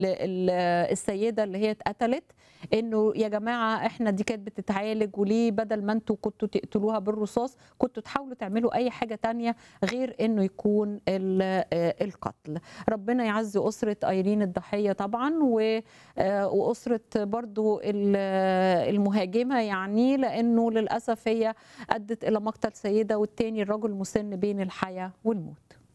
السيده اللي هي اتقتلت انه يا جماعه احنا دي كانت بتتعالج وليه بدل ما انتوا كنتوا تقتلوها بالرصاص كنتوا تحاولوا تعملوا اي حاجه تانية غير انه يكون القتل ربنا يعزي اسره ايرين الضحيه طبعا واسره برضو المهاجمه يعني لانه للاسف هي ادت الى مقتل سيده والتاني الرجل مسن بين الحياه والموت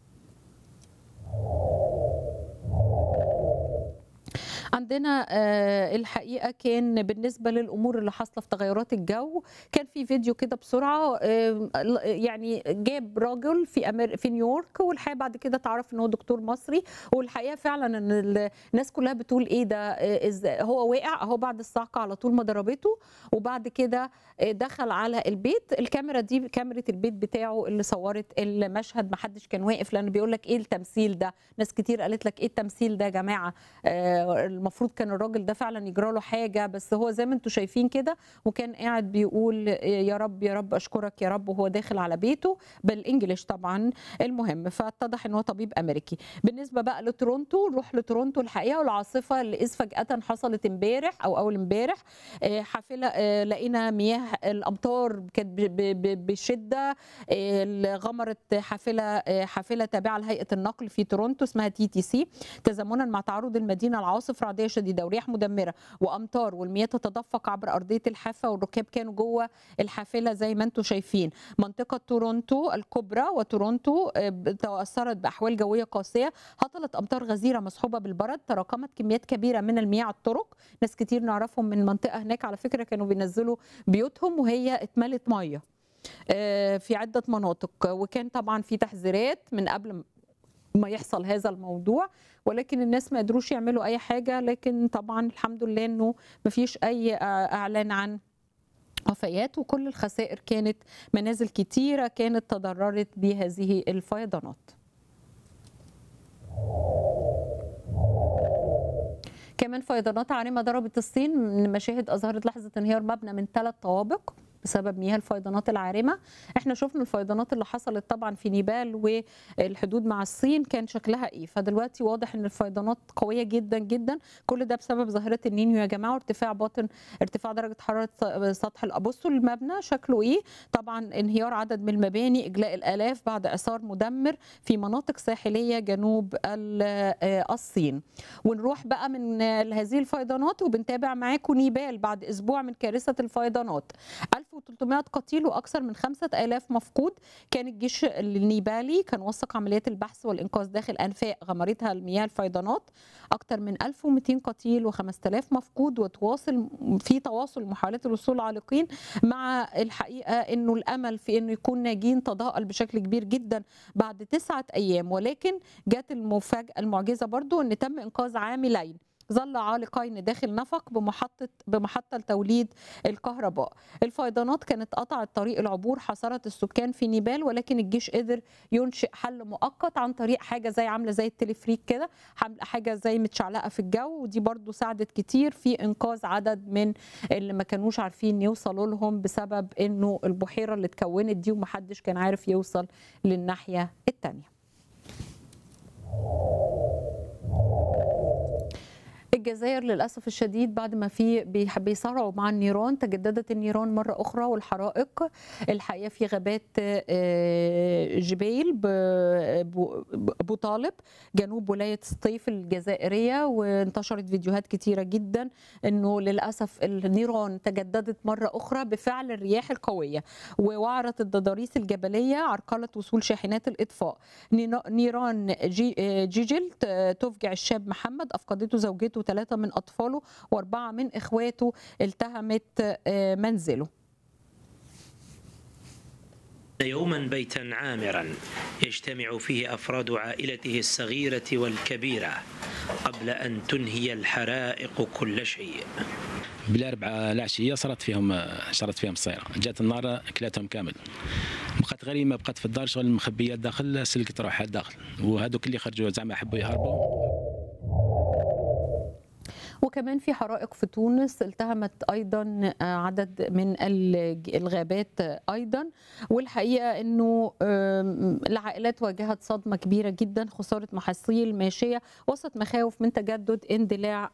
عندنا الحقيقه كان بالنسبه للامور اللي حاصله في تغيرات الجو كان في فيديو كده بسرعه يعني جاب راجل في أمر في نيويورك والحقيقه بعد كده تعرف ان هو دكتور مصري والحقيقه فعلا ان الناس كلها بتقول ايه ده هو واقع اهو بعد الصعقه على طول ما ضربته وبعد كده دخل على البيت الكاميرا دي كاميرا البيت بتاعه اللي صورت المشهد ما حدش كان واقف لان بيقول لك ايه التمثيل ده ناس كتير قالت لك ايه التمثيل ده يا جماعه المفروض كان الراجل ده فعلا يجرى له حاجه بس هو زي ما انتم شايفين كده وكان قاعد بيقول يا رب يا رب اشكرك يا رب وهو داخل على بيته بالانجلش طبعا المهم فاتضح ان هو طبيب امريكي بالنسبه بقى لتورونتو نروح لتورونتو الحقيقه والعاصفه اللي اذ فجاه حصلت امبارح او اول امبارح حافله لقينا مياه الامطار كانت بشده غمرت حافله حافله تابعه لهيئه النقل في تورونتو اسمها تي تي سي تزامنا مع تعرض المدينه لعواصف رعديه شديده ورياح مدمره وامطار والمياه تتدفق عبر ارضيه الحافه والركاب كانوا جوه الحافله زي ما انتم شايفين منطقه تورونتو الكبرى وتورونتو تاثرت باحوال جويه قاسيه هطلت امطار غزيره مصحوبه بالبرد تراكمت كميات كبيره من المياه على الطرق ناس كتير نعرفهم من منطقه هناك على فكره كانوا بينزلوا بيوتهم وهي اتملت ميه في عده مناطق وكان طبعا في تحذيرات من قبل ما يحصل هذا الموضوع ولكن الناس ما قدروش يعملوا اي حاجه لكن طبعا الحمد لله انه ما فيش اي اعلان عن وفيات وكل الخسائر كانت منازل كتيره كانت تضررت بهذه الفيضانات كمان فيضانات عارمه ضربت الصين من مشاهد اظهرت لحظه انهيار مبنى من ثلاث طوابق بسبب مياه الفيضانات العارمه احنا شفنا الفيضانات اللي حصلت طبعا في نيبال والحدود مع الصين كان شكلها ايه فدلوقتي واضح ان الفيضانات قويه جدا جدا كل ده بسبب ظاهره النينيو يا جماعه وارتفاع باطن ارتفاع درجه حراره سطح بصوا المبنى شكله ايه طبعا انهيار عدد من المباني اجلاء الالاف بعد اثار مدمر في مناطق ساحليه جنوب الصين ونروح بقى من هذه الفيضانات وبنتابع معاكم نيبال بعد اسبوع من كارثه الفيضانات 1300 قتيل واكثر من 5000 مفقود كان الجيش النيبالي كان وثق عمليات البحث والانقاذ داخل انفاق غمرتها المياه الفيضانات اكثر من 1200 قتيل و5000 مفقود وتواصل في تواصل محاولات الوصول العالقين مع الحقيقه انه الامل في انه يكون ناجين تضاءل بشكل كبير جدا بعد تسعه ايام ولكن جت المفاجاه المعجزه برضو ان تم انقاذ عاملين ظل عالقين داخل نفق بمحطة بمحطة لتوليد الكهرباء الفيضانات كانت قطعت طريق العبور حصرت السكان في نيبال ولكن الجيش قدر ينشئ حل مؤقت عن طريق حاجة زي عاملة زي التلفريك كده حاجة زي متشعلقة في الجو ودي برضو ساعدت كتير في إنقاذ عدد من اللي ما كانوش عارفين يوصلوا لهم بسبب إنه البحيرة اللي اتكونت دي ومحدش كان عارف يوصل للناحية التانية الجزائر للاسف الشديد بعد ما في بيصارعوا مع النيران تجددت النيران مره اخرى والحرائق الحقيقه في غابات جبيل ابو طالب جنوب ولايه سطيف الجزائريه وانتشرت فيديوهات كتيره جدا انه للاسف النيران تجددت مره اخرى بفعل الرياح القويه ووعرت الضضاريس الجبليه عرقلت وصول شاحنات الاطفاء نيران جي جيجل تفجع الشاب محمد افقدته زوجته وثلاثة من أطفاله وأربعة من إخواته التهمت منزله يوما بيتا عامرا يجتمع فيه افراد عائلته الصغيره والكبيره قبل ان تنهي الحرائق كل شيء بالاربعاء العشيه صارت فيهم شرت فيهم الصيره جات النار كلاتهم كامل بقات غريمه بقات في الدار شغل مخبيه داخل سلكت روحها داخل وهذوك اللي خرجوا زعما حبوا يهربوا وكمان في حرائق في تونس التهمت ايضا عدد من الغابات ايضا والحقيقه انه العائلات واجهت صدمه كبيره جدا خساره محاصيل ماشيه وسط مخاوف من تجدد اندلاع